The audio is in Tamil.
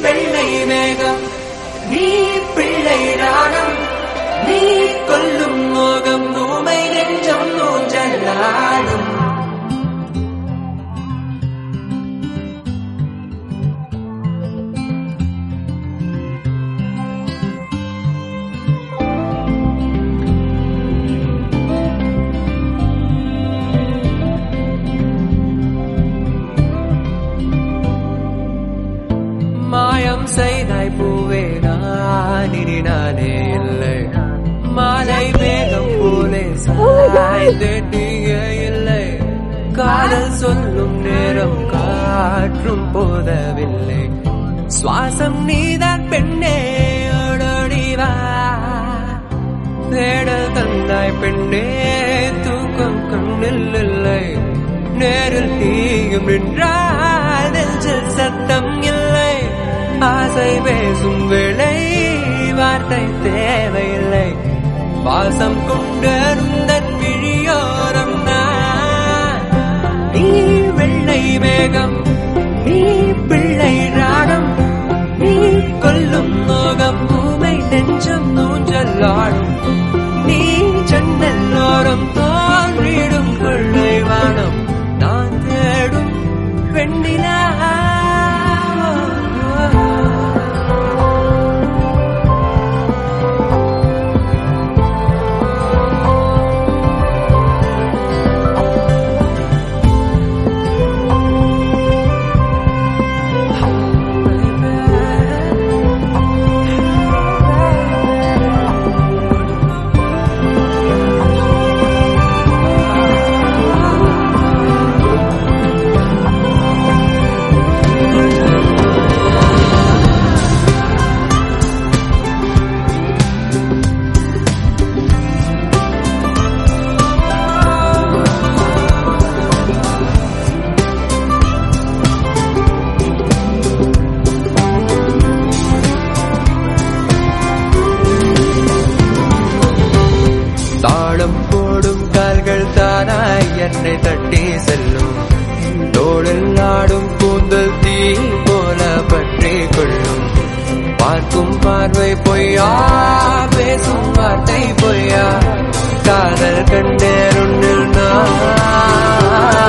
வெள்ளை மேகம் நீ பிள்ளை ராகம் நீ கொல்லும் மோகம் ஊமை நெஞ்சம் நூஞ்சலாடும் மாயம் செய்தாய் பூவே நான் இனி நானே இல்லை மாலை மேகம் போலே சாய்ந்தேன் நீயே இல்லை காதல் சொல்லும் நேரம் காற்றும் போதவில்லை சுவாசம் நீதான் பெண்ணே ஓடோடி வா தேடல் தந்தாய் பெண்ணே தூக்கம் கண்ணில் இல்லை நேரில் தீயும் நின்றால் நெஞ்சில் சத்தம் இல்லை ஆசை பேசும் வேளை வார்த்தை தேவையில்லை வாசம் கொண்டிருந்தன் விழியோரம் நான் நீ வெள்ளை மேகம் நீ பிள்ளை ராகம் நீ கொல்லும் மோகம் பூமை நெஞ்சம் நூஞ்சலாடும் நீ ஜன்னல்லோரம் தோன்றிடும் கொள்ளை வானம் நான் தேடும் வெண்ணிலா தாளம் போடும் கால்கள் தானாய் என்னை தட்டி செல்லும் தோளில் ஆடும் கூந்தல் தீ போல பற்றி கொள்ளும் பார்க்கும் பார்வை பொய்யா பேசும் வார்த்தை பொய்யா காதல் கண்டேருண்டில் நான்